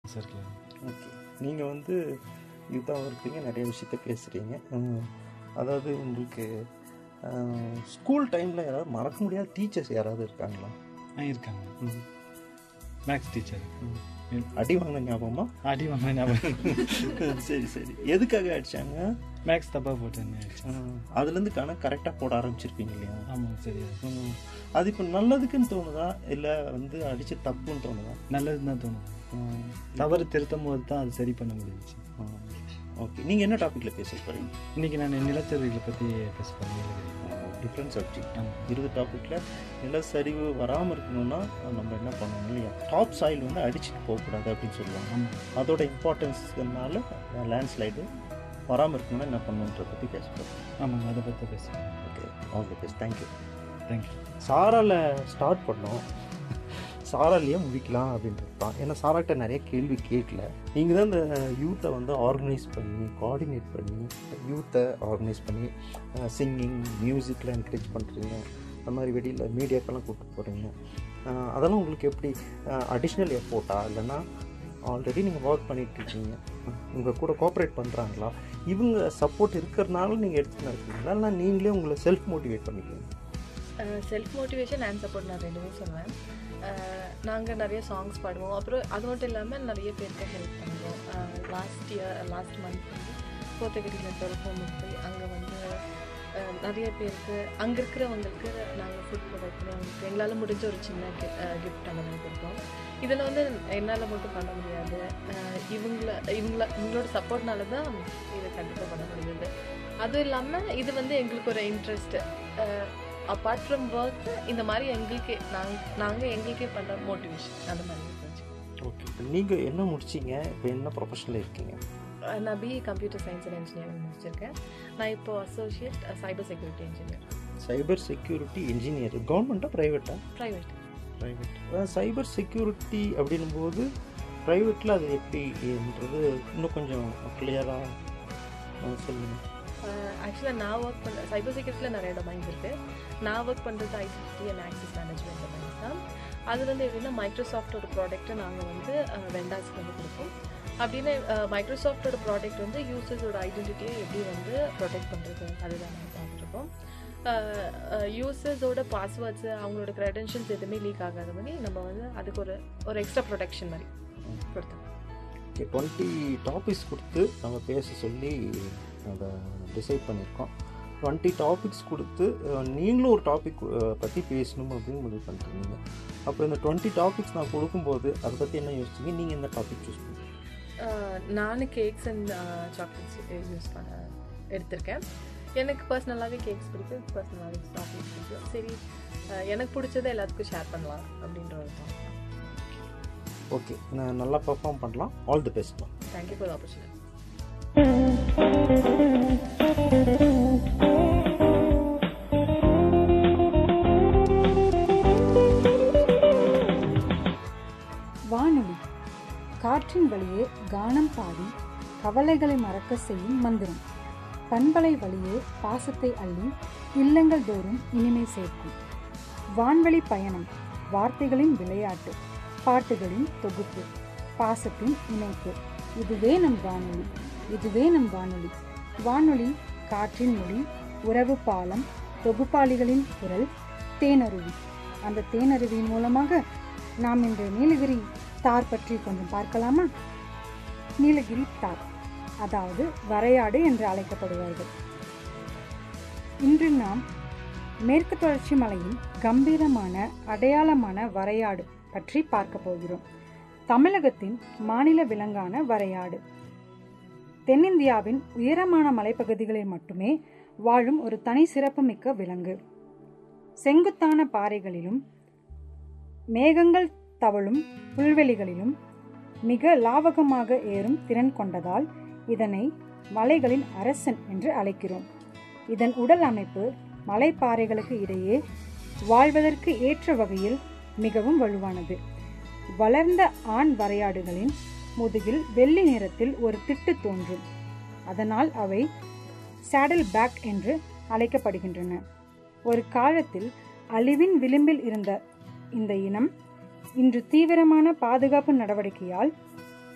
Circle okay நீங்கள் வந்து யூத்தாக இருப்பீங்க நிறைய விஷயத்த பேசுகிறீங்க அதாவது உங்களுக்கு ஸ்கூல் டைமில் யாராவது மறக்க முடியாத டீச்சர்ஸ் யாராவது இருக்காங்களா ஆ இருக்காங்க ம். மேக்ஸ் டீச்சர் அடி வாங்கின ஞாபகமா அடி வாங்க ஞாபகம் சரி சரி எதுக்காக அடிச்சாங்க மேக்ஸ் தப்பாக போட்டேன்னு ஆயிடுச்சு ம், அதுலேருந்து கணக்கு கரெக்டாக போட ஆரம்பிச்சிருப்பீங்க இல்லையா ஆமாம் சரியா ம். அது இப்போ நல்லதுக்குன்னு தோணுதா இல்லை வந்து அடிச்சு தப்புன்னு தோணுதா நல்லதுன்னு தான் தோணுது ம். தவறு திருத்தும் போது தான் அது சரி பண்ண முடிஞ்சுச்சு ஓகே நீங்கள் என்ன டாப்பிக்கில் பேச போகிறீங்க இன்னைக்கு நான் நிலச்சரிவுகளை பற்றி பேச போகிறேன் டிஃப்ரெண்ட் சப்ஜெக்ட் ஆமாம் இருபது டாப்பிக்கில் நிலச்சரிவு வராமல் இருக்கணும்னா நம்ம என்ன பண்ணணும் இல்லையா டாப் சாயில் வந்து அடிச்சுட்டு போகக்கூடாது அப்படின்னு சொல்லுவாங்க ஆமாம் அதோட இம்பார்ட்டன்ஸ்னால லேண்ட்ஸ்லைடு வராமல் இருக்கணும்னா என்ன பண்ணணுன்றத பற்றி பேச போகிறோம் ஆமாங்க அதை பற்றி பேசுகிறேன் okay all the best thank you thank you சாரால ஸ்டார்ட் பண்ணோம் சாராலேயே முடிக்கலாம் அப்படின்றது தான் ஏன்னா சாராக்கிட்ட நிறைய கேள்வி கேட்கல நீங்கள் தான் இந்த யூத்தை வந்து ஆர்கனைஸ் பண்ணி கோஆர்டினேட் பண்ணி யூத்தை ஆர்கனைஸ் பண்ணி சிங்கிங் மியூசிக்கில் என்கரேஜ் பண்ணுறீங்க அந்த மாதிரி வெளியில் மீடியாக்கெல்லாம் கூப்பிட்டு போகிறீங்க அதெல்லாம் உங்களுக்கு எப்படி அடிஷ்னல் எஃபோர்ட்டா இல்லைன்னா ஆல்ரெடி நீங்கள் ஒர்க் பண்ணிட்டு இருக்கீங்க உங்கள் கூட கோஆப்ரேட் பண்ணுறாங்களா இவங்க சப்போர்ட் இருக்கிறனால நீங்கள் எடுத்து நடக்கிறீங்களா இல்லை நீங்களே உங்களை செல்ஃப் மோட்டிவேட் பண்ணிக்கிறீங்க செல்ஃப் மோட்டிவேஷன் அண்ட் சப்போர்ட் நான் ரெண்டுமே சொல்லுவேன் நாங்கள் நிறைய சாங்ஸ் பாடுவோம் அப்புறம் அது மட்டும் இல்லாமல் நிறைய பேருக்கு ஹெல்ப் பண்ணுவோம் லாஸ்ட் இயர் லாஸ்ட் மந்த் வந்து கோத்தகிரியில் ஒரு போய் அங்கே வந்து அஹ், நிறைய பேருக்கு அங்கே இருக்கிறவங்களுக்கு நாங்கள் ஃபுட் ப்ரொவைட் பண்ணி அவங்களுக்கு எங்களால் முடிஞ்ச ஒரு சின்ன கிஃப்ட் அந்த மாதிரி கொடுத்தோம் இதில் வந்து என்னால் மட்டும் பண்ண முடியாது அஹ், இவங்கள இவங்கள இவங்களோட சப்போர்ட்னால தான் இதை கண்டிப்பாக பண்ண முடியுது அதுவும் இல்லாமல் இது வந்து எங்களுக்கு ஒரு இன்ட்ரெஸ்ட்டு அப்பார்ட் ஃப்ரம் ஒர்க் இந்த மாதிரி எங்களுக்கே நாங்கள் நாங்கள் எங்களுக்கே பண்ணுற மோட்டிவேஷன் அந்த மாதிரி வச்சுக்கோங்க ஓகே இப்போ நீங்கள் என்ன முடிச்சீங்க இப்போ என்ன ப்ரொஃபஷனில் இருக்கீங்க அஹ் நான் BE computer science and engineering முடிச்சிருக்கேன் நான் இப்போ associate cyber security engineer cyber security engineer கவர்மெண்ட்டா ப்ரைவேட்டா ப்ரைவேட் ப்ரைவேட் சைபர் செக்யூரிட்டி அப்படின்னும் போது ப்ரைவேட்டில் அது எப்படின்றது இன்னும் கொஞ்சம் கிளியராக சொல்லுங்கள் ஆக்சுவலாக நான் ஒர்க் பண்ண சைபர் செக்யூரிட்டியில் நிறைய டொமைன்ஸ் இருக்குது நான் ஒர்க் பண்ணுறது ICT and access management domains தான் அது வந்து எப்படின்னா மைக்ரோசாஃப்டோட ப்ராடக்ட்டை நாங்கள் வந்து வெண்டாஸ்க்கு வந்து கொடுப்போம் அப்படின்னு மைக்ரோசாஃப்டோட ப்ராடக்ட் வந்து யூசர்ஸோட ஐடென்டிட்டியை எப்படி வந்து ப்ரொடெக்ட் பண்ணுறது அதுதான் நாங்கள் பார்த்துருக்கோம் யூசர்ஸோட பாஸ்வேர்ட்ஸு அவங்களோட க்ரெடென்ஷியல்ஸ் எதுவுமே லீக் ஆகாத மாதிரி நம்ம வந்து அதுக்கு ஒரு ஒரு எக்ஸ்ட்ரா ப்ரொடெக்ஷன் மாதிரி கொடுத்தோம் ஓகே டுவெண்ட்டி டாபிக்ஸ் கொடுத்து நம்ம பேச சொல்லி அதை டிசைட் பண்ணியிருக்கோம் டுவெண்ட்டி டாபிக்ஸ் கொடுத்து அஹ், நீங்களும் ஒரு டாபிக் பற்றி பேசணும் அப்படின்னு முடிவு பண்ணிருந்தீங்க அப்புறம் இந்த டுவெண்ட்டி டாபிக்ஸ் நான் கொடுக்கும்போது அதை பற்றி என்ன யோசிச்சீங்க நீங்கள் எந்த டாபிக் சூஸ் பண்ணீங்க நான் கேக்ஸ் அண்ட் சாக்லேட்ஸ் யூஸ் பண்ண எடுத்திருக்கேன் எனக்கு பர்சனலாகவே கேக்ஸ் பிடிக்கும் பர்சனலாகவே சாக்லேட்ஸ் பிடிக்கும் சரி அஹ், எனக்கு பிடிச்சதை எல்லாத்துக்கும் ஷேர் பண்ணலாம் அப்படின்ற ஒரு தான் ஓகே நான் நல்லா பர்ஃபார்ம் பண்ணலாம் all the best thank you for opportunity வானொலி காற்றின் வழியே கானம் பாடி கவலைகளை மறக்க செய்யும் மந்திரம் பண்பலை வழியே பாசத்தை அள்ளி இல்லங்கள் தோறும் இனிமை சேர்க்கும் வான்வழி பயணம் வார்த்தைகளின் விளையாட்டு பாட்டுகளின் தொகுப்பு பாசத்தின் இணைப்பு இதுவே நம் வானொலி இதுவே நம் வானொலி வானொலி காற்றின் மொழி உறவு பாலம் தொகுப்பாளிகளின் குரல் தேனருவி அந்த தேனருவியின் மூலமாக நாம் இன்று நீலகிரி தார் பற்றி கொஞ்சம் பார்க்கலாமா நீலகிரி தார் அதாவது வரையாடு என்று அழைக்கப்படுவார்கள் இன்று நாம் மேற்கு தொடர்ச்சி மலையின் கம்பீரமான அடையாளமான வரையாடு பற்றி பார்க்க போகிறோம் தமிழகத்தின் மாநில விலங்கான வரையாடு தென்னிந்தியாவின் உயரமான மலைப்பகுதிகளில் மட்டுமே வாழும் ஒரு தனி சிறப்புமிக்க விலங்கு செங்குத்தான பாறைகளிலும் மேகங்கள் தவழும் புல்வெளிகளிலும் மிக லாவகமாக ஏறும் திறன் கொண்டதால் இதனை மலைகளின் அரசன் என்று அழைக்கிறோம் இதன் உடல் அமைப்பு மலைப்பாறைகளுக்கு இடையே வாழ்வதற்கு ஏற்ற வகையில் மிகவும் வலுவானது வளர்ந்த ஆண் வரையாடுகளின் முதுகில் வெள்ளி நிறத்தில் ஒரு திட்டு தோன்றும் அதனால் அவை சேடல் பேக் என்று அழைக்கப்படுகின்றன ஒரு காலத்தில் அழிவின் விளிம்பில் இருந்த இந்த இனம் இன்று தீவிரமான பாதுகாப்பு நடவடிக்கையால்